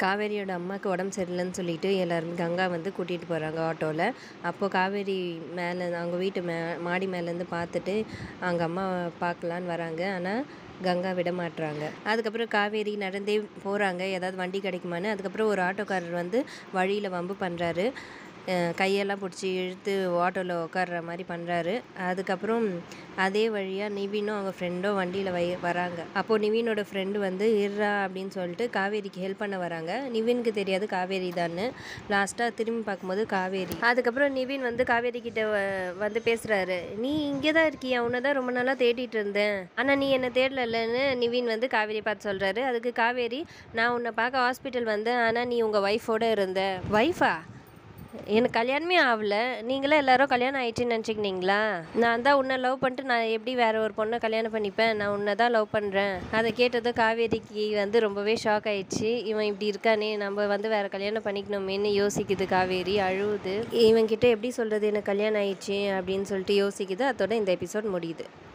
காவேரியோட அம்மாவுக்கு உடம்பு சரியில்லைன்னு சொல்லிட்டு எல்லாரும் கங்கா வந்து கூட்டிகிட்டு போகிறாங்க ஆட்டோவில் அப்போது காவேரி மேலே அவங்க வீட்டு மே மாடி மேலேருந்து பார்த்துட்டு அவங்க அம்மா பார்க்கலான்னு வராங்க ஆனால் கங்கா விட மாட்றாங்க அதுக்கப்புறம் காவேரி நடந்தே போகிறாங்க ஏதாவது வண்டி கிடைக்குமான்னு அதுக்கப்புறம் ஒரு ஆட்டோக்காரர் வந்து வழியில் வம்பு பண்ணுறாரு கையெல்லாம் பிடிச்சி இழுத்து ஆட்டோவில் உட்கார்ற மாதிரி பண்ணுறாரு அதுக்கப்புறம் அதே வழியாக நிவினும் அவங்க ஃப்ரெண்டும் வண்டியில் வை வராங்க அப்போது நிவினோட ஃப்ரெண்டு வந்து இர்றா அப்படின்னு சொல்லிட்டு காவேரிக்கு ஹெல்ப் பண்ண வராங்க நிவினுக்கு தெரியாது காவேரி தான்னு லாஸ்ட்டாக திரும்பி பார்க்கும்போது காவேரி அதுக்கப்புறம் நிவின் வந்து காவேரி கிட்ட வ- வந்து பேசுகிறாரு நீ இங்கே தான் இருக்கியா உன்னை தான் ரொம்ப நாளாக தேடிட்டு இருந்தேன் ஆனால் நீ என்னை தேடலன்னு நிவின் வந்து காவேரி பார்த்து சொல்கிறாரு அதுக்கு காவேரி நான் உன்னை பார்க்க ஹாஸ்பிட்டல் வந்தேன் ஆனால் நீ உங்கள் ஒய்ஃபோட இருந்த ஒய்ஃபா எனக்கு கல்யாணமே ஆகல நீங்களே எல்லாரும் கல்யாணம் ஆயிடுச்சுன்னு நினச்சிக்கினீங்களா நான் தான் உன்னை லவ் பண்ணிட்டு நான் எப்படி வேற ஒரு பொண்ணை கல்யாணம் பண்ணிப்பேன் நான் உன்னை தான் லவ் பண்ணுறேன் அதை கேட்டதும் காவேரிக்கு வந்து ரொம்பவே ஷாக் ஆயிடுச்சு இவன் இப்படி இருக்கானே நம்ம வந்து வேற கல்யாணம் பண்ணிக்கணுமேன்னு யோசிக்குது காவேரி அழுவுது இவன் கிட்ட எப்படி சொல்கிறது எனக்கு கல்யாணம் ஆயிடுச்சு அப்படின்னு சொல்லிட்டு யோசிக்குது அதோட இந்த எபிசோட் முடியுது